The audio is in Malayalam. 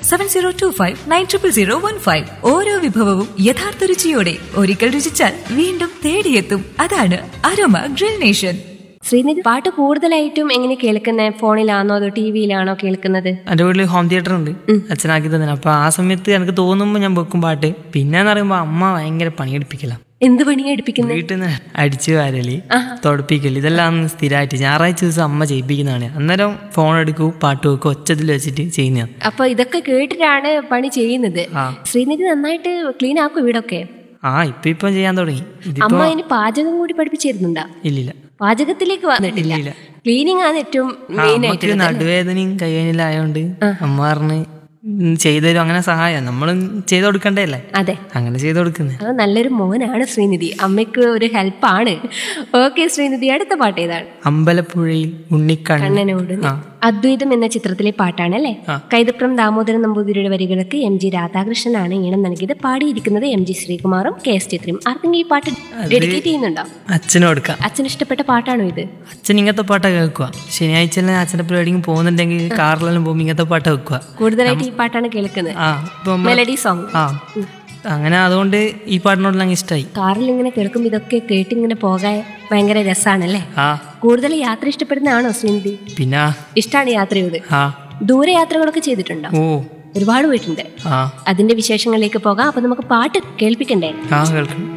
Seven zero two five nine triple zero one five ഓരോ വിഭവവും യഥാർത്ഥ രുചിയോടെ ഒരിക്കൽ രുചിച്ചാൽ വീണ്ടും തേടിയെത്തും അതാണ് അരോമ ഗ്രിൽ നേഷൻ ശ്രീനിധി പാട്ട് കൂടുതലായിട്ടും എങ്ങനെ കേൾക്കുന്നത് ഫോണിലാണോ അതോ ടി വിയിലാണോ കേൾക്കുന്നത് എൻ്റെ വീട്ടിൽ ഹോം തിയേറ്റർ ഉണ്ട് അച്ഛനാക്കി തന്നെ അപ്പൊ ആ സമയത്ത് എനിക്ക് തോന്നുമ്പോൾ ഞാൻ വെക്കും പാട്ട് പിന്നെന്ന് പറയുമ്പോൾ അമ്മ ഭയങ്കര പണിയെടുപ്പിക്കല എന്ത് പണിയാ എടുപ്പിക്കുന്നത് വീട്ടിൽ നിന്ന് അടിച്ചു വാരല് തുടപ്പിക്കല് ഇതെല്ലാം സ്ഥിരമായിട്ട് ഞായറാഴ്ച ദിവസം അമ്മ ചെയ്യിപ്പിക്കുന്നതാണ് അന്നേരം ഫോൺ എടുക്കും പാട്ട് വെക്കും ഒച്ചത്തിൽ വെച്ചിട്ട് ചെയ്യുന്നതാണ് അപ്പൊ ഇതൊക്കെ കേട്ടിട്ടാണ് പണി ചെയ്യുന്നത് ആ. ശ്രീനിധി നന്നായിട്ട് ക്ലീൻ ആക്കും വീടൊക്കെ ആ ഇപ്പൊ ഇപ്പം ചെയ്യാൻ തുടങ്ങി ഇതിപ്പോ അമ്മ അതിന് പാചകം കൂടി പഠിപ്പിച്ചിരുന്നുണ്ടാ ഇല്ലില്ല പാചകത്തിലേക്ക് വന്നിട്ടില്ല ഇല്ല. ക്ലീനിങ് ആണ് ഏറ്റവും ആ, മെയിൻ അമ്മക്ക് ആയിട്ട് നടുവേദനയും കൈവേദനയിലായോണ്ട് അമ്മ പറഞ്ഞ് ഉം, ചെയ്തരും അങ്ങനെ സഹായം നമ്മളും ചെയ്ത് കൊടുക്കണ്ടേ അല്ലേ അതെ അങ്ങനെ ചെയ്ത് കൊടുക്കുന്നത് അത് നല്ലൊരു മോനാണ് ശ്രീനിധി അമ്മയ്ക്ക് ഒരു ഹെൽപ്പാണ് ഓക്കെ ശ്രീനിധി അടുത്ത പാട്ട് ഏതാണ് അമ്പലപ്പുഴയിൽ ഉണ്ണിക്കണ്ണൻ കണ്ണനോട് ആ. അദ്വൈതം എന്ന ചിത്രത്തിലെ പാട്ടാണ് അല്ലേ ആ. കൈതപ്രം ദാമോദരൻ നമ്പൂതിരിയുടെ വരികൾക്ക് എം ജി രാധാകൃഷ്ണനാണ് ഈണം നൽകിയത് പാടിയിരിക്കുന്നത് എം ജി ശ്രീകുമാറും കെ എസ് ചിത്രയും ആർക്കെങ്കിലും ഈ പാട്ട് ഡെഡിക്കേറ്റ് ചെയ്യുന്നുണ്ടോ അച്ഛനും കൊടുക്കാം അച്ഛന് ഇഷ്ടപ്പെട്ട പാട്ടാണോ ഇത് അച്ഛൻ ഇങ്ങനത്തെ പാട്ടാ കേൾക്കുക ശനിയാഴ്ച എല്ലാം അച്ഛൻ്റെ പരിപാടിക്ക് പോകുന്നുണ്ടെങ്കിൽ കാറിലെല്ലാം പോകുമ്പോൾ ഇങ്ങനത്തെ പാട്ടാ വെക്കുക കൂടുതലായിട്ട് ഈ പാട്ടാണ് കേൾക്കുന്നത് ആ ഇപ്പൊ നമ്മ- മെലഡി സോങ് ആ അങ്ങനെ അതുകൊണ്ട് ഈ പാട്ടിനോടെല്ലാം ഇഷ്ടമായി കാറിൽ ഇങ്ങനെ കേൾക്കുമ്പോൾ ഇതൊക്കെ കേട്ടിങ്ങനെ പോകാൻ ഭയങ്കര രസമാണല്ലേ ആ കൂടുതൽ യാത്ര ഇഷ്ടപ്പെടുന്നതാണോ ശ്രീനിധി പിന്നെ ഇഷ്ടമാണ് യാത്രയോട് ആ ദൂരെ യാത്രകളൊക്കെ ചെയ്തിട്ടുണ്ടോ ഓ ഒരുപാട് പോയിട്ടുണ്ട് ആ അതിന്റെ വിശേഷങ്ങളിലേക്ക് പോകാം അപ്പൊ നമുക്ക് പാട്ട് കേൾപ്പിക്കണ്ടേ ആ കേൾക്കണം